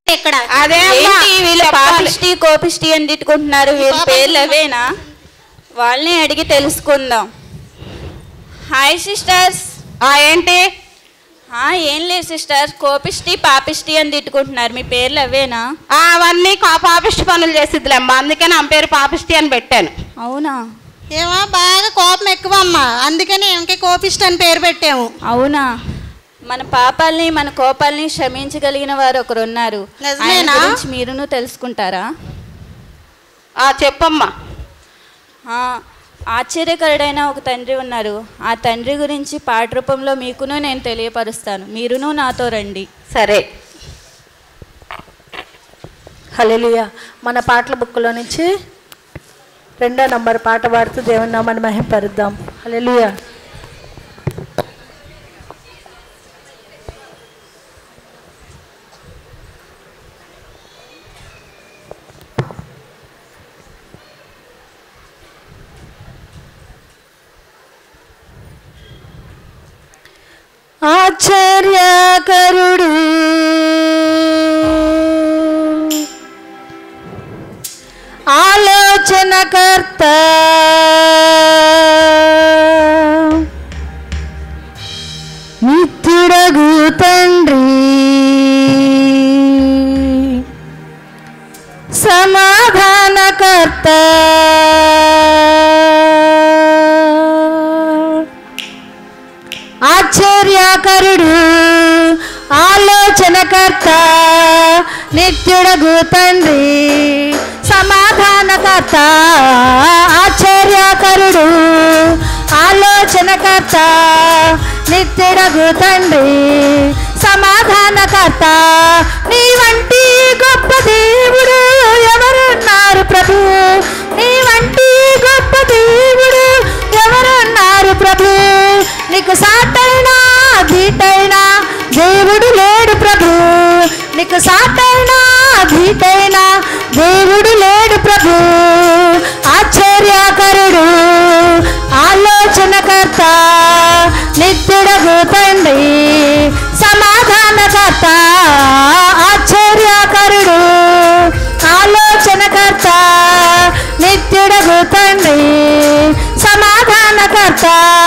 ఇక్కడ అదే అమ్మా, ఏంటి వీళ్ళు చెప్పాలి. పాపిష్టి కోపిష్టి అని తిట్టుకుంటున్నారు వీళ్ళ పాపం. పేర్లు అవేనా వాళ్ళని అడిగి తెలుసుకుందాం హాయ్ సిస్టర్స్ ఆ ఏంటి ఏం లేదు సిస్టర్ కోపిష్టి పాపిష్టి అని తిట్టుకుంటున్నారు మీ పేర్లు అవేనా ఆ, అవన్నీ కా- పాపిష్టి పనులు చేసిద్దిలేమ్మా అందుకని ఆమె పేరు పాపిష్టి అని పెట్టాను అవునా ఏమో బాగా కోపం ఎక్కువ అమ్మా అందుకని ఇంకే కోపిస్ట్ అని పేరు పెట్టాము అవునా మన పాపాల్ని మన కోపాల్ని క్షమించగలిగిన వారు ఒకరు ఉన్నారు ఆయన నిజమేనా? గురించి మీరును తెలుసుకుంటారా ఆ చెప్పమ్మా ఆ, ఆశ్చర్యకరుడైన ఒక తండ్రి ఉన్నారు ఆ తండ్రి గురించి పాట రూపంలో మీకును నేను తెలియపరుస్తాను మీరును నాతో రండి సరే హల్లెలూయా మన పాటల బుక్లో నుంచి రెండో నంబర్ పాట పాడుతూ దేవుని నామాన్ని మహింపరుద్దాం హల్లెలూయా ఆశ్చర్యకరుడు ఆలోచనకర్త నిత్యుడగు తండ్రి సమాధానకర్త ఆశ్చర్యకరుడు ఆలోచనకర్త నిత్యుడగు తండ్రి సమాధానకర్త ఆశ్చర్యకరుడు ఆలోచనకర్త నిత్యుడగు తండ్రి సమాధానకర్త నీ వంటి గొప్ప దేవుడు ఎవరున్నారు ప్రభు నీ వంటి గొప్ప దేవుడు ఎవరున్నారు ప్రభు నీకు సాటైనా ధీటైనా దేవుడు లేడు ప్రభు నీకు సాటైనా ధీటైనా దేవుడు లేడు ప్రభు ఆశ్చర్యకరుడు ఆలోచనకర్త నిత్యుడగు తండ్రి సమాధానకర్త ఆశ్చర్యకరుడు ఆలోచనకర్త నిత్యుడగు తండ్రి సమాధానకర్త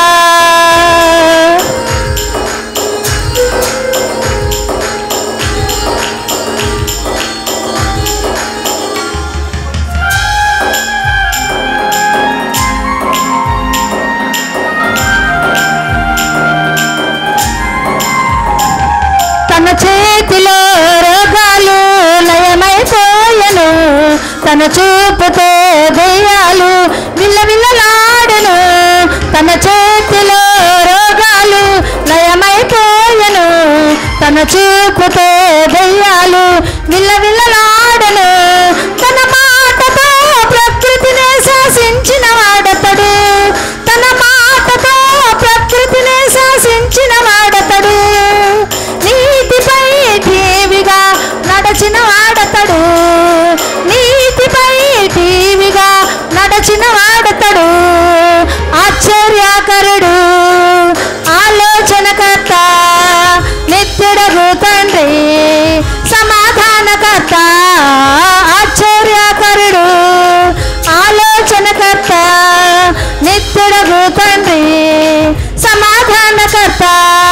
తన చేతిలో రోగాలు లయమైపోయెను తన చూపుతో దెయ్యాలు విల్లవిల్లలాడెను తన చేతిలో రోగాలు లయమైపోయెను తన చూపుతో దెయ్యాలు విల్లవిల్లలాడెను తన మాటతో ప్రకృతిని శాసించిన వాడతడు తన మాటతో ప్రకృతిని శాసించిన వాడతడు నీతిపై టీవిగా నడచిన వాడతడు నీతిపై టీవిగా నడచిన వాడతడు ఆశ్చర్యకరుడు ఆలోచనకర్త నిత్యుడగు తండ్రి సమాధానకర్త ఆశ్చర్యకరుడు ఆలోచనకర్త నిత్యుడగు తండ్రి సమాధానకర్త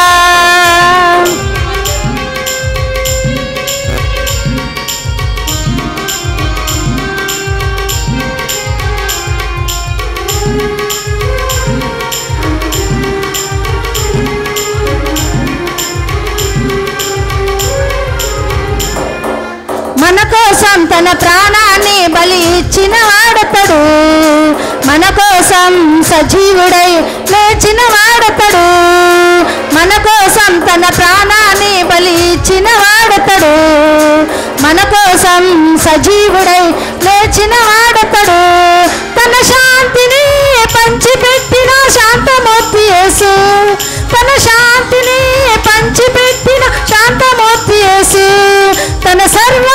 మన కోసం తన ప్రాణాన్ని బలి ఇచ్చిన వాడతడు మన కోసం సజీవుడై లేచిన వాడతడు మన కోసం తన ప్రాణాన్ని బలి ఇచ్చిన వాడతడు మన కోసం సజీవుడై లేచిన వాడతడు తన శాంతిని పంచిపెట్టిన శాంతమూర్తి యేసు తన శాంతిని పంచిపెట్టిన శాంతమూర్తి యేసు తన సర్వ